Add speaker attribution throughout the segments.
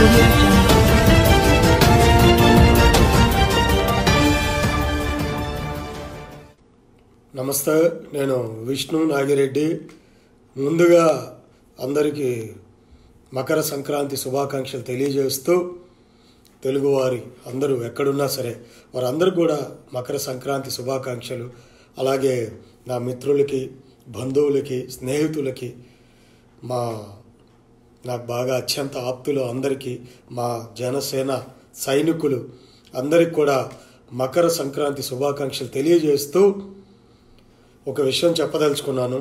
Speaker 1: audio jungle.
Speaker 2: నమస్తే నేను విష్ణు నాగిరెడ్డి ముందుగా అందరికీ మకర సంక్రాంతి శుభాకాంక్షలు తెలియజేస్తూ తెలుగువారి అందరూ ఎక్కడున్నా సరే వారందరూ కూడా మకర సంక్రాంతి శుభాకాంక్షలు అలాగే నా మిత్రులకి బంధువులకి స్నేహితులకి మా నాకు బాగా అత్యంత ఆప్తులు అందరికీ మా జనసేన సైనికులు అందరికి కూడా మకర సంక్రాంతి శుభాకాంక్షలు తెలియజేస్తూ ఒక విషయం చెప్పదలుచుకున్నాను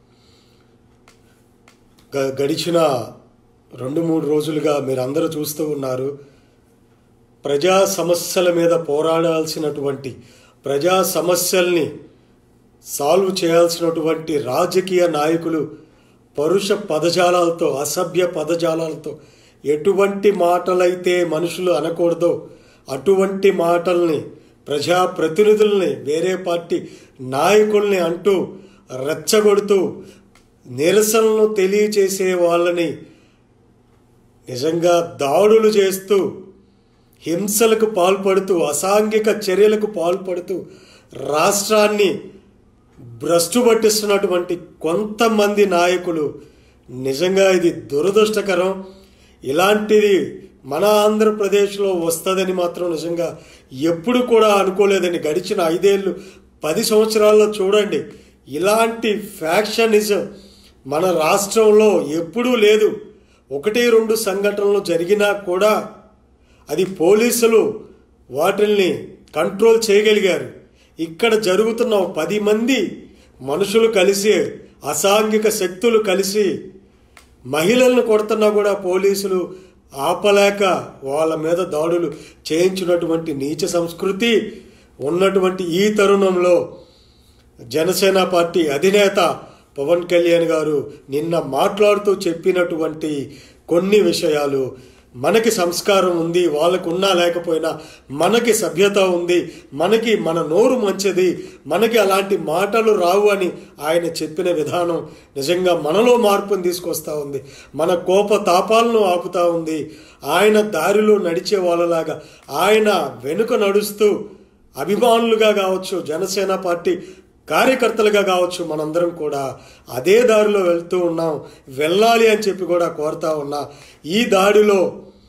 Speaker 2: గ- గడిచిన రెండు మూడు రోజులుగా మీరు అందరూ చూస్తూ ఉన్నారు ప్రజా సమస్యల మీద పోరాడాల్సినటువంటి ప్రజా సమస్యల్ని సాల్వ్ చేయాల్సినటువంటి రాజకీయ నాయకులు పరుష పదజాలాలతో అసభ్య పదజాలాలతో ఎటువంటి మాటలైతే మనుషులు అనకూడదో అటువంటి మాటల్ని ప్రజాప్రతినిధుల్ని వేరే పార్టీ నాయకుల్ని అంటూ రెచ్చగొడుతూ నిరసనలు తెలియచేసే వాళ్ళని నిజంగా దాడులు చేస్తూ హింసలకు పాల్పడుతూ అసాంఘిక చర్యలకు పాల్పడుతూ రాష్ట్రాన్ని భ్రష్టు పట్టిస్తున్నటువంటి కొంతమంది నాయకులు నిజంగా ఇది దురదృష్టకరం ఇలాంటిది మన ఆంధ్రప్రదేశ్లో వస్తుందని మాత్రం నిజంగా ఎప్పుడు కూడా అనుకోలేదని గడిచిన ఐదేళ్ళు పది సంవత్సరాల్లో చూడండి ఇలాంటి ఫ్యాక్షనిజం మన రాష్ట్రంలో ఎప్పుడూ లేదు ఒకటి రెండు సంఘటనలు జరిగినా కూడా అది పోలీసులు వాటిల్ని కంట్రోల్ చేయగలిగారు ఇక్కడ జరుగుతున్న ఒక పది మంది మనుషులు కలిసి అసాంఘిక శక్తులు కలిసి మహిళలను కొడుతున్నా కూడా పోలీసులు ఆపలేక వాళ్ళ మీద దాడులు చేయించినటువంటి నీచ సంస్కృతి ఉన్నటువంటి ఈ తరుణంలో జనసేన పార్టీ అధినేత పవన్ కళ్యాణ్ గారు నిన్న మాట్లాడుతూ చెప్పినటువంటి కొన్ని విషయాలు మనకి సంస్కారం ఉంది వాళ్ళకు ఉన్నా లేకపోయినా మనకి సభ్యత ఉంది మనకి మన నోరు మంచిది మనకి అలాంటి మాటలు రావు అని ఆయన చెప్పిన విధానం నిజంగా మనలో మార్పుని తీసుకొస్తా ఉంది మన కోప తాపాలను ఆపుతా ఉంది ఆయన దారిలో నడిచే వాళ్ళలాగా ఆయన వెనుక నడుస్తూ అభిమానులుగా కావచ్చు జనసేన పార్టీ కార్యకర్తలుగా కావచ్చు మనందరం కూడా అదే దారిలో వెళ్తూ ఉన్నాం వెళ్ళాలి అని చెప్పి కూడా కోరుతా ఉన్నా ఈ దాడిలో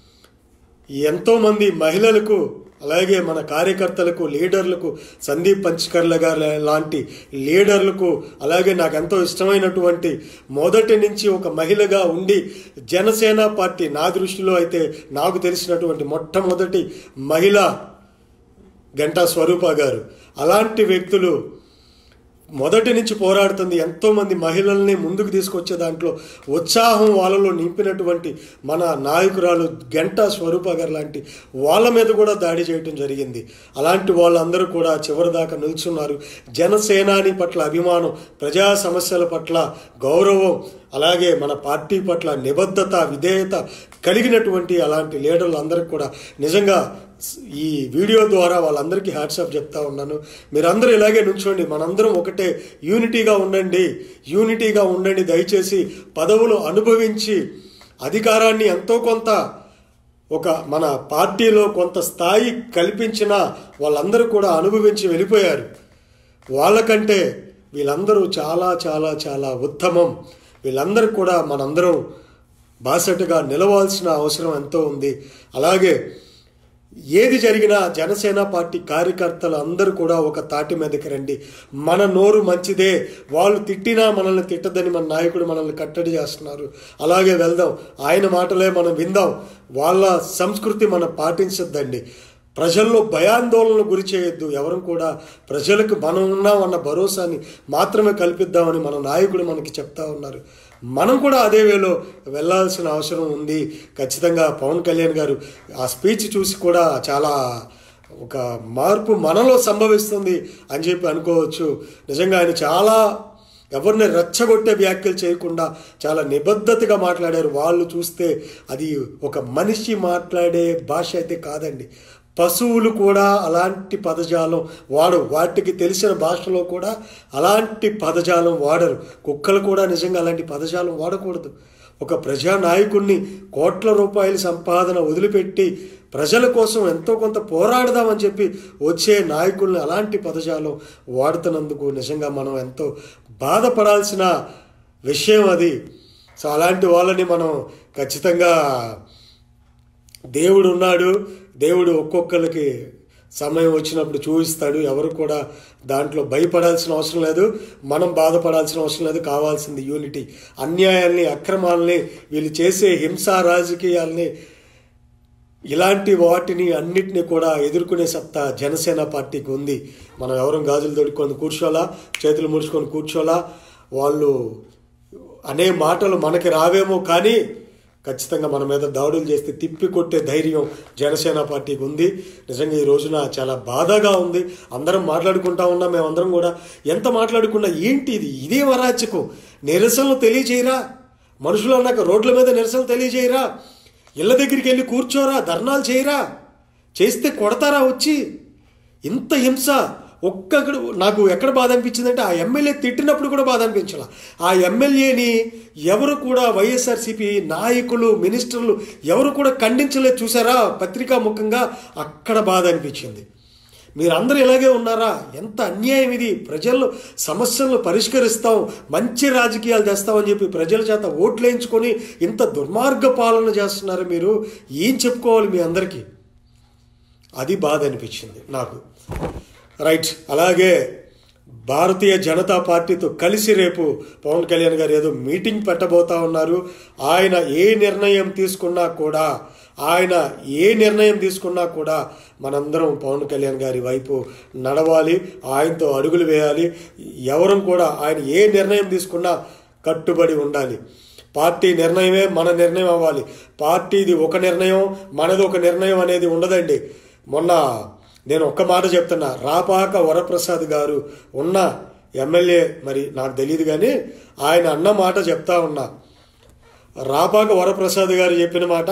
Speaker 2: ఎంతోమంది మహిళలకు అలాగే మన కార్యకర్తలకు లీడర్లకు సందీప్ పంచకర్ల గారు లాంటి లీడర్లకు అలాగే నాకు ఎంతో ఇష్టమైనటువంటి మొదటి నుంచి ఒక మహిళగా ఉండి జనసేన పార్టీ నా దృష్టిలో అయితే నాకు తెలిసినటువంటి మొట్టమొదటి మహిళ గంటా స్వరూప గారు అలాంటి వ్యక్తులు మొదటి నుంచి పోరాడుతుంది ఎంతోమంది మహిళల్ని ముందుకు తీసుకొచ్చే దాంట్లో ఉత్సాహం వాళ్ళలో నింపినటువంటి మన నాయకురాలు గంటా స్వరూప గారు లాంటి వాళ్ళ మీద కూడా దాడి చేయటం జరిగింది అలాంటి వాళ్ళందరూ కూడా చివరిదాకా నిల్చున్నారు జనసేనాని పట్ల అభిమానం ప్రజా సమస్యల పట్ల గౌరవం అలాగే మన పార్టీ పట్ల నిబద్ధత విధేయత కలిగినటువంటి అలాంటి లీడర్లు అందరికి కూడా నిజంగా ఈ వీడియో ద్వారా వాళ్ళందరికీ హ్యాట్సాప్ చెప్తా ఉన్నాను మీరందరూ ఇలాగే నుంచోండి మనందరం ఒకటే యూనిటీగా ఉండండి యూనిటీగా ఉండండి దయచేసి పదవులు అనుభవించి అధికారాన్ని ఎంతో కొంత ఒక మన పార్టీలో కొంత స్థాయి కల్పించిన వాళ్ళందరూ కూడా అనుభవించి వెళ్ళిపోయారు వాళ్ళకంటే వీళ్ళందరూ చాలా చాలా చాలా ఉత్తమం వీళ్ళందరూ కూడా మనందరం బాసటగా నిలవాల్సిన అవసరం ఎంతో ఉంది అలాగే ఏది జరిగినా జనసేన పార్టీ కార్యకర్తలు అందరూ కూడా ఒక తాటి మీదకి రండి మన నోరు మంచిదే వాళ్ళు తిట్టినా మనల్ని తిట్టదని మన నాయకుడు మనల్ని కట్టడి చేస్తున్నారు అలాగే వెళ్దాం ఆయన మాటలే మనం విందాం వాళ్ళ సంస్కృతి మనం పాటించద్దండి ప్రజల్లో భయాందోళనలు గురి చేయొద్దు ఎవరు కూడా ప్రజలకు మనం ఉన్నామన్న భరోసాని మాత్రమే కల్పిద్దామని మన నాయకుడు మనకి చెప్తా ఉన్నారు మనం కూడా అదే వేలో వెళ్ళాల్సిన అవసరం ఉంది ఖచ్చితంగా పవన్ కళ్యాణ్ గారు ఆ స్పీచ్ చూసి కూడా చాలా ఒక మార్పు మనలో సంభవిస్తుంది అని చెప్పి అనుకోవచ్చు నిజంగా ఆయన చాలా ఎవరిని రెచ్చగొట్టే వ్యాఖ్యలు చేయకుండా చాలా నిబద్ధతగా మాట్లాడారు వాళ్ళు చూస్తే అది ఒక మనిషి మాట్లాడే భాష అయితే కాదండి పశువులు కూడా అలాంటి పదజాలం వాడు వాటికి తెలిసిన భాషలో కూడా అలాంటి పదజాలం వాడరు కుక్కలు కూడా నిజంగా అలాంటి పదజాలం వాడకూడదు ఒక ప్రజానాయకుడిని కోట్ల రూపాయల సంపాదన వదిలిపెట్టి ప్రజల కోసం ఎంతో కొంత పోరాడదామని చెప్పి వచ్చే నాయకుల్ని అలాంటి పదజాలం వాడుతున్నందుకు నిజంగా మనం ఎంతో బాధపడాల్సిన విషయం అది సో అలాంటి వాళ్ళని మనం ఖచ్చితంగా దేవుడు ఉన్నాడు దేవుడు ఒక్కొక్కరికి సమయం వచ్చినప్పుడు చూపిస్తాడు ఎవరు కూడా దాంట్లో భయపడాల్సిన అవసరం లేదు మనం బాధపడాల్సిన అవసరం లేదు కావాల్సింది యూనిటీ అన్యాయాల్ని అక్రమాలని వీళ్ళు చేసే హింసా రాజకీయాల్ని ఇలాంటి వాటిని అన్నిటిని కూడా ఎదుర్కొనే సత్తా జనసేన పార్టీకి ఉంది మనం ఎవరం గాజులు తొడుక్కొని కూర్చోలా చేతులు ముడుచుకొని కూర్చోలా వాళ్ళు అనే మాటలు మనకి రావేమో కానీ ఖచ్చితంగా మన మీద దాడులు చేస్తే తిప్పి కొట్టే ధైర్యం జనసేన పార్టీకి ఉంది నిజంగా ఈ రోజున చాలా బాధగా ఉంది అందరం మాట్లాడుకుంటా ఉన్నాం మేమందరం కూడా ఎంత మాట్లాడుకున్నా ఏంటి ఇది ఇదే అరాచకం నిరసనలు తెలియజేయరా మనుషులు అన్నాక రోడ్ల మీద నిరసనలు తెలియజేయరా ఇళ్ళ దగ్గరికి వెళ్ళి కూర్చోరా ధర్నాలు చేయరా చేస్తే కొడతారా వచ్చి ఇంత హింస ఒక్కడు నాకు ఎక్కడ బాధ అనిపించిందంటే ఆ ఎమ్మెల్యే తిట్టినప్పుడు కూడా బాధ అనిపించాల ఆ ఎమ్మెల్యేని ఎవరు కూడా వైఎస్ఆర్సీపీ నాయకులు మినిస్టర్లు ఎవరు కూడా ఖండించలేదు చూసారా పత్రికా ముఖంగా అక్కడ బాధ అనిపించింది మీరందరూ ఇలాగే ఉన్నారా ఎంత అన్యాయం ఇది ప్రజల్లో సమస్యలను పరిష్కరిస్తాం మంచి రాజకీయాలు తెస్తామని చెప్పి ప్రజల చేత ఓట్లు వేయించుకొని ఇంత దుర్మార్గ పాలన చేస్తున్నారు మీరు ఏం చెప్పుకోవాలి మీ అందరికీ అది బాధ అనిపించింది నాకు రైట్ అలాగే భారతీయ జనతా పార్టీతో కలిసి రేపు పవన్ కళ్యాణ్ గారు ఏదో మీటింగ్ పెట్టబోతా ఉన్నారు ఆయన ఏ నిర్ణయం తీసుకున్నా కూడా ఆయన ఏ నిర్ణయం తీసుకున్నా కూడా మనందరం పవన్ కళ్యాణ్ గారి వైపు నడవాలి ఆయనతో అడుగులు వేయాలి ఎవరం కూడా ఆయన ఏ నిర్ణయం తీసుకున్నా కట్టుబడి ఉండాలి పార్టీ నిర్ణయమే మన నిర్ణయం అవ్వాలి పార్టీది ఒక నిర్ణయం మనది ఒక నిర్ణయం అనేది ఉండదండి మొన్న నేను ఒక్క మాట చెప్తున్నా రాపాక వరప్రసాద్ గారు ఉన్న ఎమ్మెల్యే మరి నాకు తెలియదు కానీ ఆయన అన్న మాట చెప్తా ఉన్నా రాపాక వరప్రసాద్ గారు చెప్పిన మాట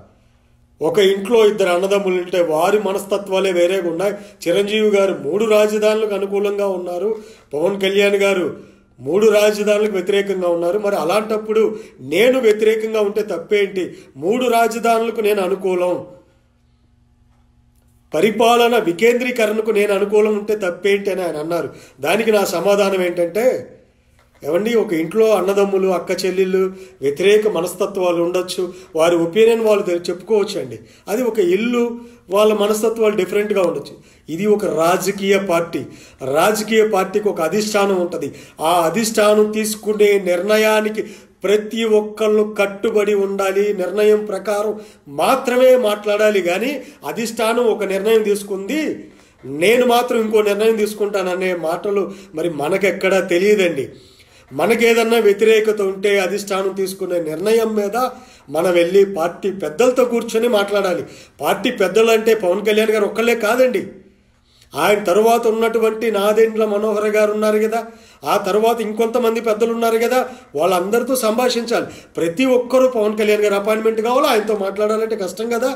Speaker 2: ఒక ఇంట్లో ఇద్దరు అన్నదమ్ములు ఉంటే వారి మనస్తత్వాలే వేరేగా ఉన్నాయి చిరంజీవి గారు మూడు రాజధానులకు అనుకూలంగా ఉన్నారు పవన్ కళ్యాణ్ గారు మూడు రాజధానులకు వ్యతిరేకంగా ఉన్నారు మరి అలాంటప్పుడు నేను వ్యతిరేకంగా ఉంటే తప్పేంటి మూడు రాజధానులకు నేను అనుకూలం పరిపాలన వికేంద్రీకరణకు నేను అనుకూలం ఉంటే తప్పేంటి అని ఆయన అన్నారు దానికి నా సమాధానం ఏంటంటే ఏమండి ఒక ఇంట్లో అన్నదమ్ములు అక్క చెల్లెళ్ళు వ్యతిరేక మనస్తత్వాలు ఉండొచ్చు వారి ఒపీనియన్ వాళ్ళు తె- చెప్పుకోవచ్చు అండి అది ఒక ఇల్లు వాళ్ళ మనస్తత్వాలు డిఫరెంట్గా ఉండొచ్చు ఇది ఒక రాజకీయ పార్టీ రాజకీయ పార్టీకి ఒక అధిష్టానం ఉంటుంది ఆ అధిష్టానం తీసుకునే నిర్ణయానికి ప్రతి ఒక్కళ్ళు కట్టుబడి ఉండాలి నిర్ణయం ప్రకారం మాత్రమే మాట్లాడాలి కానీ అధిష్టానం ఒక నిర్ణయం తీసుకుంది నేను మాత్రం ఇంకో నిర్ణయం తీసుకుంటాననే మాటలు మరి మనకెక్కడా తెలియదండి మనకేదన్నా వ్యతిరేకత ఉంటే అధిష్టానం తీసుకునే నిర్ణయం మీద మనం వెళ్ళి పార్టీ పెద్దలతో కూర్చొని మాట్లాడాలి పార్టీ పెద్దలు అంటే పవన్ కళ్యాణ్ గారు ఒక్కళ్ళే కాదండి ఆయన తరువాత ఉన్నటువంటి నాదెండ్ల మనోహర్ గారు ఉన్నారు కదా ఆ తర్వాత ఇంకొంతమంది పెద్దలు ఉన్నారు కదా వాళ్ళందరితో సంభాషించాలి ప్రతి ఒక్కరూ పవన్ కళ్యాణ్ గారు అపాయింట్మెంట్ కావాలో ఆయనతో మాట్లాడాలంటే కష్టం కదా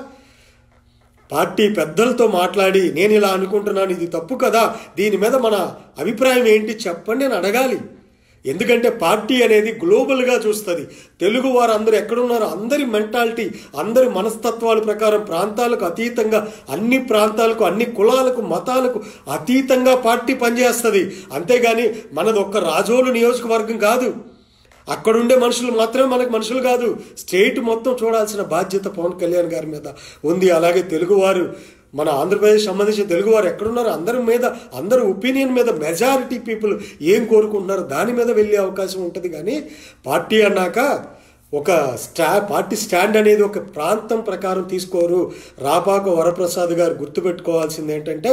Speaker 2: పార్టీ పెద్దలతో మాట్లాడి నేను ఇలా అనుకుంటున్నాను ఇది తప్పు కదా దీని మీద మన అభిప్రాయం ఏంటి చెప్పండి అని అడగాలి ఎందుకంటే పార్టీ అనేది గ్లోబల్గా చూస్తుంది తెలుగు వారు అందరూ ఎక్కడున్నారో అందరి మెంటాలిటీ అందరి మనస్తత్వాల ప్రకారం ప్రాంతాలకు అతీతంగా అన్ని ప్రాంతాలకు అన్ని కులాలకు మతాలకు అతీతంగా పార్టీ పనిచేస్తుంది అంతేగాని మనది ఒక్క రాజోలు నియోజకవర్గం కాదు అక్కడుండే మనుషులు మాత్రమే మనకు మనుషులు కాదు స్టేట్ మొత్తం చూడాల్సిన బాధ్యత పవన్ కళ్యాణ్ గారి మీద ఉంది అలాగే తెలుగువారు మన ఆంధ్రప్రదేశ్ సంబంధించిన తెలుగువారు ఎక్కడున్నారు అందరి మీద అందరి ఒపీనియన్ మీద మెజారిటీ పీపుల్ ఏం కోరుకుంటున్నారు దాని మీద వెళ్ళే అవకాశం ఉంటుంది కానీ పార్టీ అన్నాక ఒక స్టా పార్టీ స్టాండ్ అనేది ఒక ప్రాంతం ప్రకారం తీసుకోరు రాపాక వరప్రసాద్ గారు గుర్తుపెట్టుకోవాల్సింది ఏంటంటే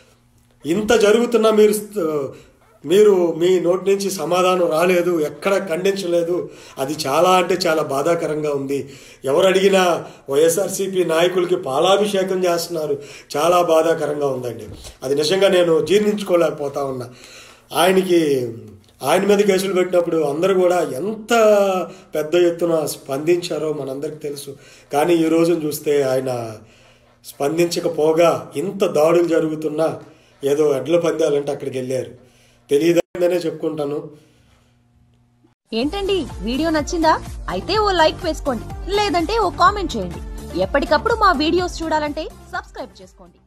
Speaker 2: ఇంత జరుగుతున్నా మీరు స్థ- మీరు మీ నోటి నుంచి సమాధానం రాలేదు ఎక్కడ ఖండించలేదు అది చాలా అంటే చాలా బాధాకరంగా ఉంది ఎవరు అడిగినా వైఎస్ఆర్సీపీ నాయకులకి పాలాభిషేకం చేస్తున్నారు చాలా బాధాకరంగా ఉందండి అది నిజంగా నేను జీర్ణించుకోలేకపోతా ఉన్నా ఆయనకి ఆయన మీద కేసులు పెట్టినప్పుడు అందరూ కూడా ఎంత పెద్ద ఎత్తున స్పందించారో మనందరికీ తెలుసు కానీ ఈ రోజున చూస్తే ఆయన స్పందించకపోగా ఇంత దాడులు జరుగుతున్నా ఏదో ఎడ్ల పందాలంటే అక్కడికి వెళ్ళారు తెలియదనే చెప్పుకుంటాను
Speaker 1: ఏంటండి వీడియో నచ్చిందా అయితే ఓ లైక్ వేసుకోండి లేదంటే ఓ కామెంట్ చేయండి ఎప్పటికప్పుడు మా వీడియోస్ చూడాలంటే సబ్స్క్రైబ్ చేసుకోండి